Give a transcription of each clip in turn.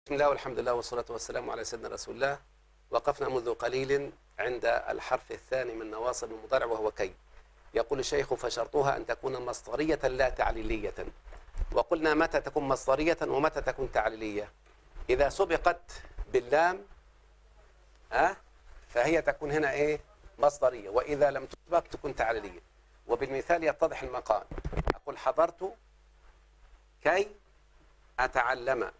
بسم الله والحمد لله والصلاة والسلام على سيدنا رسول الله وقفنا منذ قليل عند الحرف الثاني من نواصب المضارع وهو كي يقول الشيخ فشرطها أن تكون مصدرية لا تعليلية وقلنا متى تكون مصدرية ومتى تكون تعليلية إذا سبقت باللام أه؟ فهي تكون هنا إيه مصدرية وإذا لم تسبق تكون تعليلية وبالمثال يتضح المقام أقول حضرت كي أتعلم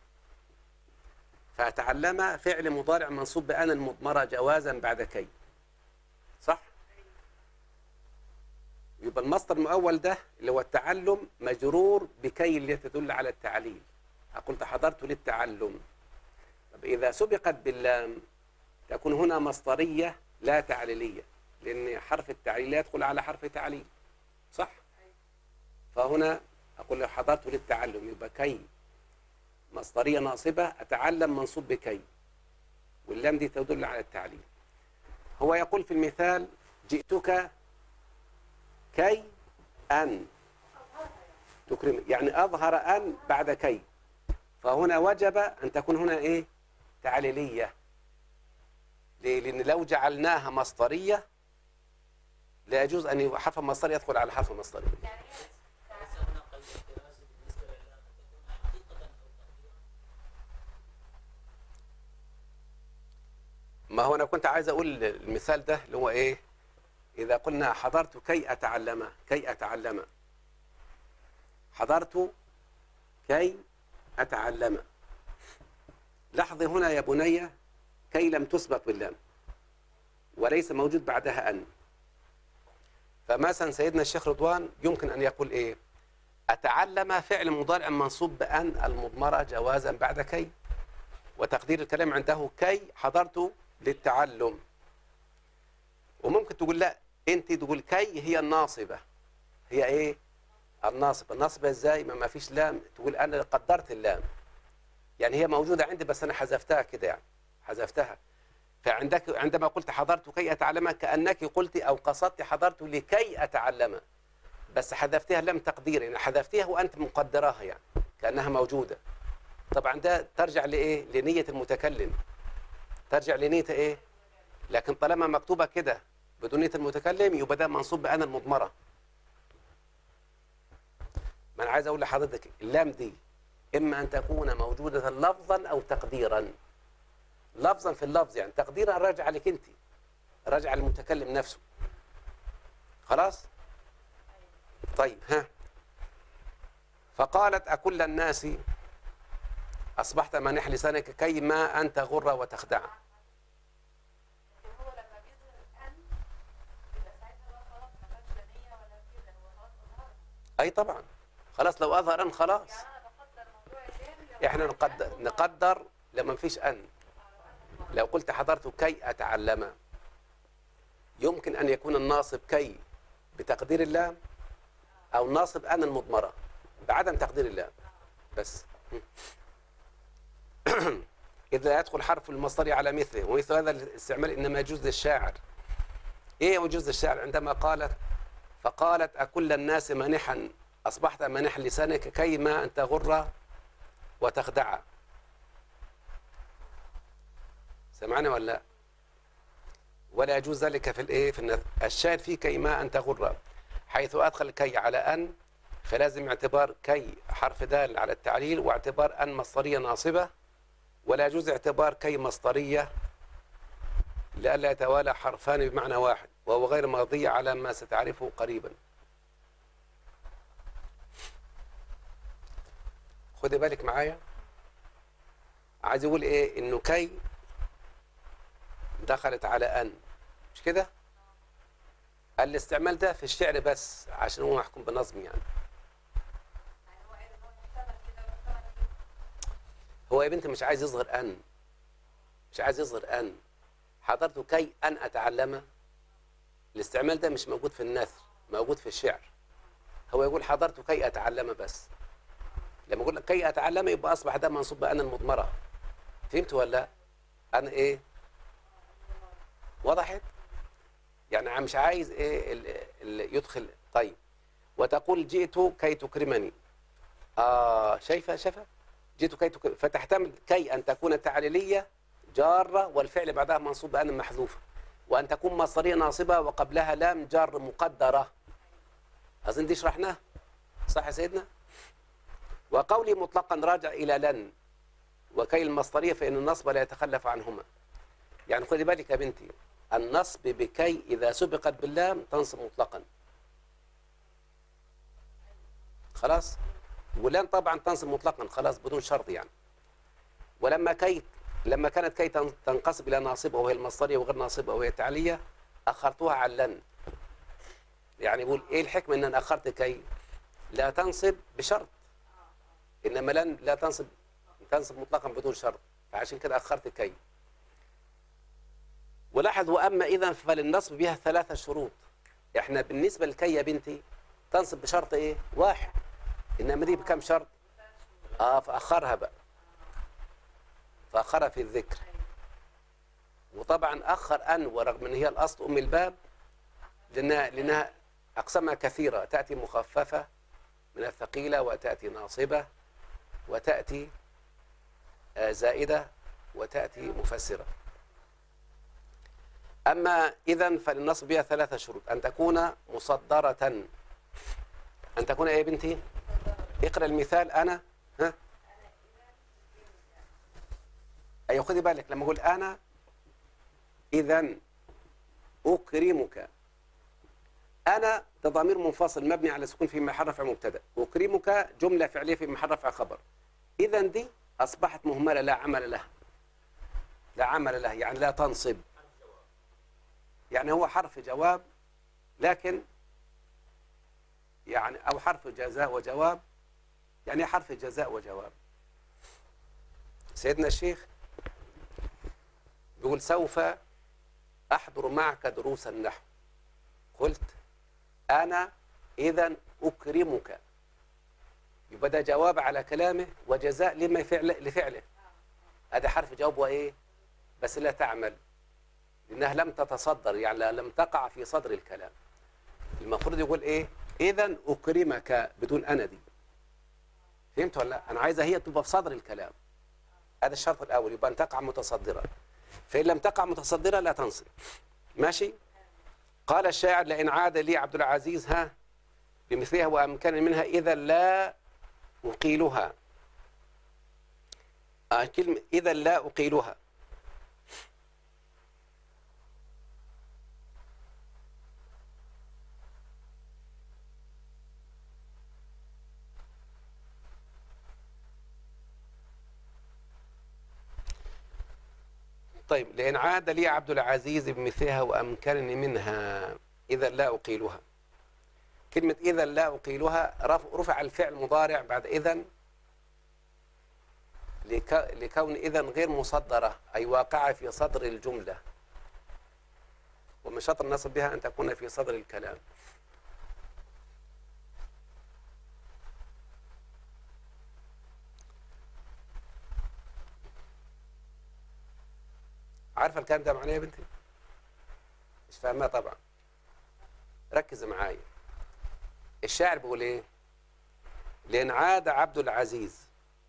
فأتعلم فعل مضارع منصوب بأن المضمرة جوازا بعد كي صح؟ يبقى المصدر المؤول ده اللي هو التعلم مجرور بكي اللي تدل على التعليل أقول حضرت للتعلم طب إذا سبقت باللام تكون هنا مصدرية لا تعليلية لأن حرف التعليل لا يدخل على حرف تعليل صح؟ فهنا أقول حضرت للتعلم يبقى كي مصدرية ناصبة أتعلم منصوب بكي واللام دي تدل على التعليل هو يقول في المثال جئتك كي أن تكرم يعني أظهر أن بعد كي فهنا وجب أن تكون هنا إيه تعليلية ليه؟ لأن لو جعلناها مصدرية لا يجوز أن حرف مصدري يدخل على حرف مصدري ما هو أنا كنت عايز أقول المثال ده اللي هو إيه إذا قلنا حضرت كي أتعلم كي أتعلم حضرت كي أتعلم لاحظي هنا يا بني كي لم تسبق باللام وليس موجود بعدها أن فمثلا سيدنا الشيخ رضوان يمكن أن يقول إيه أتعلم فعل مضارع منصوب بأن المضمرة جوازا بعد كي وتقدير الكلام عنده كي حضرت للتعلم وممكن تقول لا انت تقول كي هي الناصبة هي ايه الناصبة الناصبة ازاي ما, ما فيش لام تقول انا قدرت اللام يعني هي موجودة عندي بس انا حذفتها كده يعني حذفتها فعندك عندما قلت حضرت كي اتعلم كانك قلت او قصدت حضرت لكي اتعلم بس حذفتها لم تقدير يعني حذفتها وانت مقدراها يعني كانها موجوده طبعا ده ترجع لايه لنيه المتكلم ترجع لنيه ايه لكن طالما مكتوبه كده بدون نيه المتكلم يبقى ده منصوب بأنا المضمره ما انا عايز اقول لحضرتك اللام دي اما ان تكون موجوده لفظا او تقديرا لفظا في اللفظ يعني تقديرا راجع لك انت راجع للمتكلم نفسه خلاص طيب ها فقالت أكل الناس أصبحت مانح لسانك كي ما أن تغر وتخدع هو لما بيظهر ان يبقى ساعتها بقى خلاص ما كانش لا نيه ولا كده هو خلاص اظهر أي طبعا خلاص لو أظهر أن خلاص يعني انا بقدر موضوع اللام لو إحنا نقدر نقدر لما فيش أن لو قلت حضرت كي أتعلم يمكن أن يكون الناصب كي بتقدير اللام أو ناصب أن المضمرة بعدم تقدير اللام بس إذ لا يدخل حرف المصدر على مثله ومثل هذا الاستعمال إنما يجوز للشاعر إيه يجوز للشاعر عندما قالت فقالت أكل الناس مانحا أصبحت مانح لسانك كيما أن تغر وتخدع سمعنا ولا لا؟ ولا يجوز ذلك في الايه في النثر الشاهد فيه كيما ان تغر حيث ادخل كي على ان فلازم اعتبار كي حرف دال على التعليل واعتبار ان مصدريه ناصبه ولا يجوز اعتبار كي مصدريه لئلا يتوالى حرفان بمعنى واحد وهو غير ماضي على ما ستعرفه قريبا خدي بالك معايا عايز يقول ايه انه كي دخلت على ان مش كده الاستعمال ده في الشعر بس عشان هو محكوم بنظم يعني يعني هو قال ان هو محتمل كده ومحتمل كده هو يا بنت مش عايز يظهر ان مش عايز يظهر ان حضرت كي ان اتعلم الاستعمال ده مش موجود في النثر موجود في الشعر هو يقول حضرت كي اتعلم بس لما يقول لك كي اتعلم يبقى اصبح ده منصوب بان المضمره فهمت ولا لا؟ انا ايه وضحت يعني مش عايز ايه اللي يدخل طيب وتقول جئت كي تكرمني اه شايفه شايفه جئت كي تك... فتحتمل كي أن تكون تعليلية جارة والفعل بعدها منصوب بأن محذوفة وأن تكون مصدرية ناصبة وقبلها لام جار مقدرة أظن دي شرحناه صح يا سيدنا وقولي مطلقا راجع إلى لن وكي المصدرية فإن النصب لا يتخلف عنهما يعني خدي بالك يا بنتي النصب بكي إذا سبقت باللام تنصب مطلقا خلاص ولن طبعا تنصب مطلقا خلاص بدون شرط يعني ولما كي لما كانت كي تن- تنقسم الى ناصبه وهي المصدريه وغير ناصبه وهي التعليه اخرتوها عن لن يعني يقول ايه الحكمه ان انا اخرت كي لا تنصب بشرط انما لن لا تنصب تنصب مطلقا بدون شرط فعشان كده اخرت كي ولاحظ واما اذا فللنصب بها ثلاثه شروط احنا بالنسبه لكي يا بنتي تنصب بشرط ايه واحد انما دي بكم شرط اه فاخرها بقى فاخرها في الذكر وطبعا اخر ان ورغم ان هي الاصل ام الباب لانها لانها اقسامها كثيره تاتي مخففه من الثقيله وتاتي ناصبه وتاتي آه، زائده وتاتي مفسره اما اذا فللنصب بها ثلاثه شروط ان تكون مصدره ان تكون ايه يا بنتي اقرا المثال انا ها ايوه خدي بالك لما اقول انا اذا اكرمك انا ده ضمير منفصل مبني على سكون في محل رفع مبتدا اكرمك جمله فعليه في محل رفع خبر اذا دي اصبحت مهمله لا عمل لها لا عمل لها يعني لا تنصب يعني هو حرف جواب لكن يعني او حرف جزاء وجواب يعني إيه حرف جزاء وجواب سيدنا الشيخ بيقول سوف احضر معك دروس النحو قلت انا اذا اكرمك يبقى ده جواب على كلامه وجزاء لما فعل لفعله هذا حرف جواب وايه بس لا تعمل لانها لم تتصدر يعني لم تقع في صدر الكلام المفروض يقول ايه اذا اكرمك بدون انا دي فهمت ولا لا انا عايزها هي تبقى في صدر الكلام هذا الشرط الاول يبقى ان تقع متصدره فان لم تقع متصدره لا تنصب ماشي قال الشاعر لئن عاد لي عبد العزيز ها بمثلها وامكن منها اذا لا اقيلها آه كلمه اذا لا اقيلها طيب لئن عاد لي عبد العزيز بمثلها وامكنني منها اذا لا اقيلها كلمه اذا لا اقيلها رف- رفع الفعل مضارع بعد اذا لك- لكون اذا غير مصدره اي واقعه في صدر الجمله ومن شرط النصب بها ان تكون في صدر الكلام عارفه الكلام ده معناه إيه يا بنتي مش فاهمها طبعا ركز معايا الشاعر بيقول ايه لان عاد عبد العزيز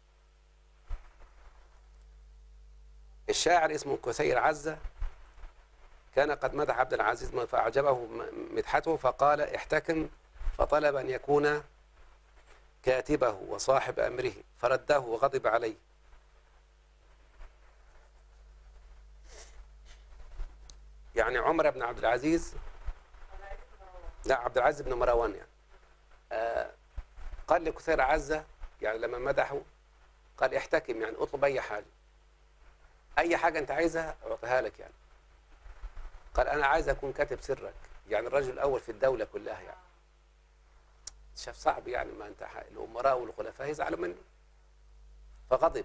الشاعر اسمه كسير عزة كان قد مدح عبد العزيز فأعجبه م- مدحته فقال احتكم فطلب أن يكون كاتبه وصاحب أمره فرده وغضب عليه يعني عمر بن عبد العزيز لا عبد العزيز بن مروان يعني آه قال لكثير عزة يعني لما مدحه قال احتكم يعني اطلب اي حاجه اي حاجه انت عايزها اعطيها لك يعني قال انا عايز اكون كاتب سرك يعني الرجل الاول في الدوله كلها يعني شاف صعب يعني ما انت ح- الامراء والخلفاء يزعلوا مني فغضب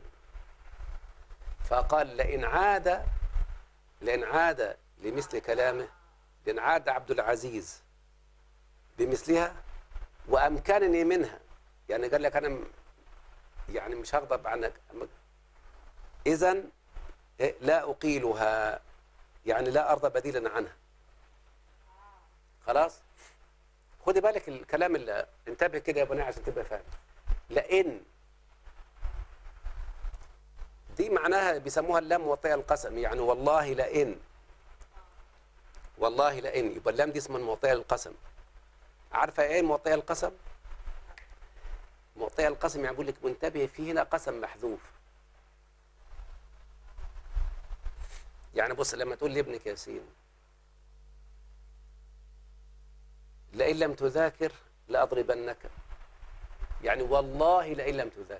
فقال لئن عاد لئن عاد لمثل كلامه لئن عاد عبد العزيز بمثلها وامكنني منها يعني قال لك انا م- يعني مش هغضب عنك اذا لا اقيلها يعني لا ارضى بديلا عنها خلاص خدي بالك الكلام اللي انتبه كده يا بني عشان تبقى فاهم لان دي معناها بيسموها اللام موطئة القسم يعني والله لئن والله لئن يبقى اللام دي اسمها موطئة القسم عارفة ايه موطئة القسم؟ موطئة القسم يعني بيقول لك منتبه في هنا قسم محذوف يعني بص لما تقول لابنك ياسين لئن لم تذاكر لأضربنك يعني والله لئن لم تذاكر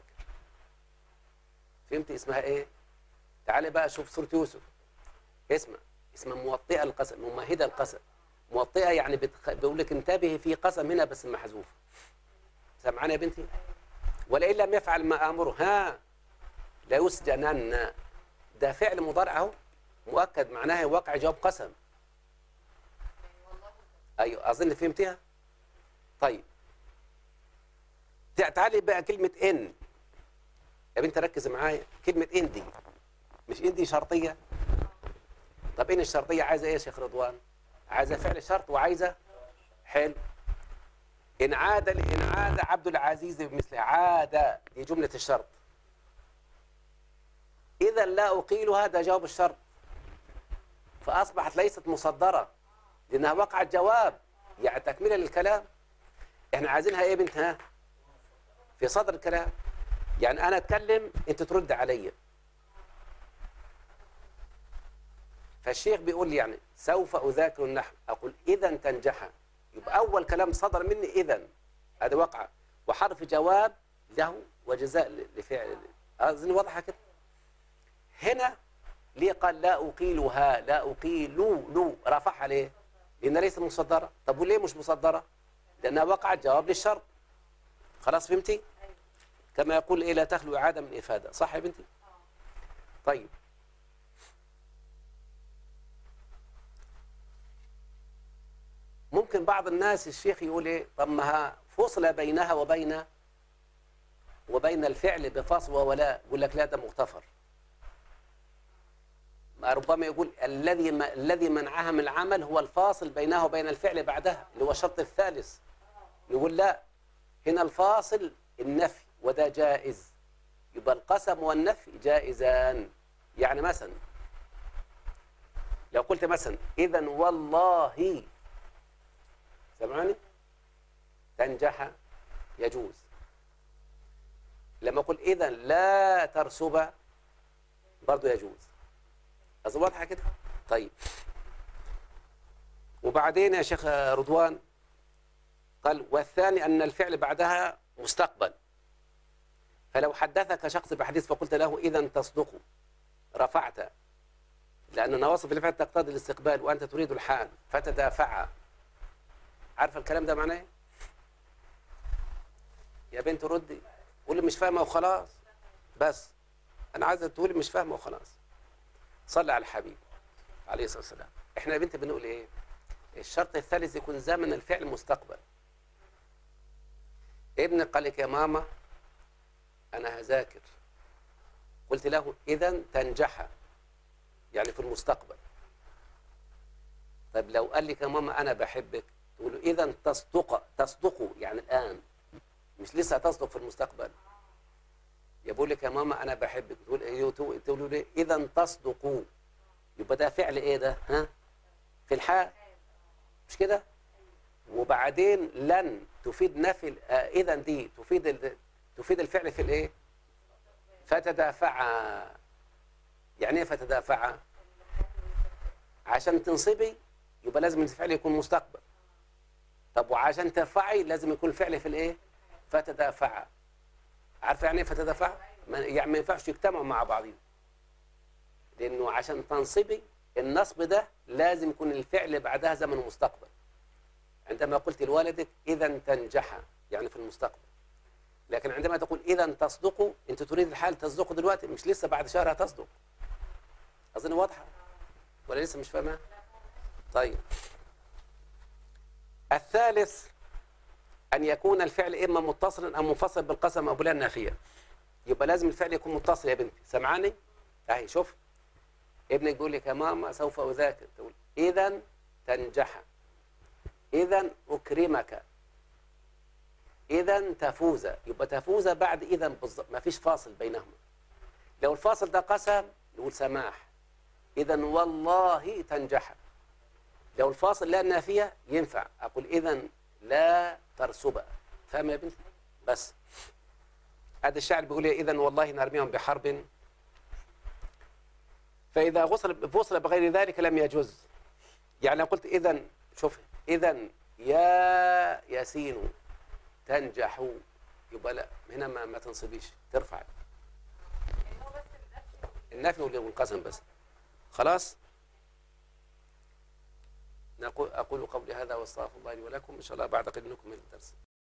فهمت اسمها ايه تعالى بقى شوف سورة يوسف اسمع اسمها موطئة القسم ممهدة القسم موطئة يعني بتخ... بيقول لك انتبهي في قسم هنا بس محذوف سامعاني يا بنتي ولئن لم يفعل ما امره ها ليسجنن ده فعل مضارع اهو مؤكد معناها واقع جواب قسم والله ايوه اظن فهمتها طيب تع- تعالي بقى كلمه ان يا بنت ركز معايا كلمه ان دي مش ان دي شرطيه طب ان الشرطيه عايزه ايه يا شيخ رضوان عايزه فعل شرط وعايزه حلو ان عاد ان عاد عبد العزيز بمثله عاد دي جمله الشرط اذا لا اقيل هذا جواب الشرط فاصبحت ليست مصدره لانها وقعت جواب يعني تكمله للكلام احنا عايزينها ايه يا بنت ها في صدر الكلام يعني انا اتكلم انت ترد عليا فالشيخ بيقول لي يعني سوف اذاكر النحو اقول اذا تنجح يبقى اول كلام صدر مني اذا هذا وقع وحرف جواب له وجزاء ل- لفعل اظن واضحه كده هنا ليه قال لا اقيلها لا اقيل لو رفعها ليه لان ليست مصدره طب وليه مش مصدره لانها وقعت جواب للشرط خلاص فهمتي كما يقول ايه لا تخلو اعاده من افاده صح يا بنتي طيب ممكن بعض الناس الشيخ يقول ايه طب ما ها فصل بينها وبين وبين الفعل بفصل ولا يقول لك لا ده مغتفر ما ربما يقول الذي ما الذي منعها من العمل هو الفاصل بينها وبين الفعل بعدها اللي هو الشرط الثالث يقول لا هنا الفاصل النفي وده جائز يبقى القسم والنفي جائزان يعني مثلا لو قلت مثلا اذا والله سمعني تنجح يجوز لما اقول اذا لا ترسب برضه يجوز أظن واضحة كده طيب وبعدين يا شيخ رضوان قال والثاني أن الفعل بعدها مستقبل فلو حدثك شخص بحديث فقلت له إذا تصدق رفعت لأن نواصب الفعل تقتضي الاستقبال وأنت تريد الحال فتدافع عارف الكلام ده معناه إيه؟ يا بنت ردي قولي مش فاهمة وخلاص بس أنا عايزة تقولي مش فاهمة وخلاص صلى على الحبيب عليه الصلاة والسلام احنا يا بنت بنقول ايه الشرط الثالث يكون زمن الفعل مستقبل ابنك قال لك يا ماما انا هذاكر قلت له اذا تنجح يعني في المستقبل طيب لو قال لك يا ماما انا بحبك تقول له اذا تصدق تصدق يعني الان مش لسه تصدق في المستقبل يقول لك يا ماما انا بحبك تقول ايه تقول له ليه اذا تصدقوا يبقى ده فعل ايه ده ها في الحال مش كده وبعدين لن تفيد نفي ال- آه اذا دي تفيد ال- تفيد الفعل في الايه فتدافع يعني ايه فتدافع عشان تنصبي يبقى لازم الفعل يكون مستقبل طب وعشان ترفعي لازم يكون الفعل في الايه فتدافع عارفه يعني ايه فتدافع ما يعني ما ينفعش يجتمعوا مع بعضهم لانه عشان تنصبي النصب ده لازم يكون الفعل بعدها زمن مستقبل عندما قلت لوالدك اذا تنجح يعني في المستقبل لكن عندما تقول اذا تصدقوا انت تريد الحال تصدقوا دلوقتي مش لسه بعد شهر هتصدق اظن واضحه ولا لسه مش فاهمه طيب الثالث أن يكون الفعل إما متصلا أو منفصل بالقسم أو بلا النافية يبقى لازم الفعل يكون متصل يا بنتي سمعاني؟ أهي شوف ابنك بيقول لك يا ماما سوف أذاكر تقول إذا تنجح إذا أكرمك إذا تفوز يبقى تفوز بعد إذا بالظبط ما فيش فاصل بينهما لو الفاصل ده قسم نقول سماح اذا والله تنجح لو الفاصل لا النافيه ينفع اقول اذا لا ترسب فاهم يا بنتي بس هذا الشاعر بيقول اذا والله نرميهم بحرب فاذا غسل فصل بغير ذلك لم يجوز يعني لو قلت اذا شوف اذا يا ياسين تنجح يبقى لا هنا ما, ما تنصبيش ترفع يعني هو بس النفي النفي والقسم بس خلاص نقول أقول قولي هذا واستغفر الله لي ولكم إن شاء الله بعد قليل نكمل الدرس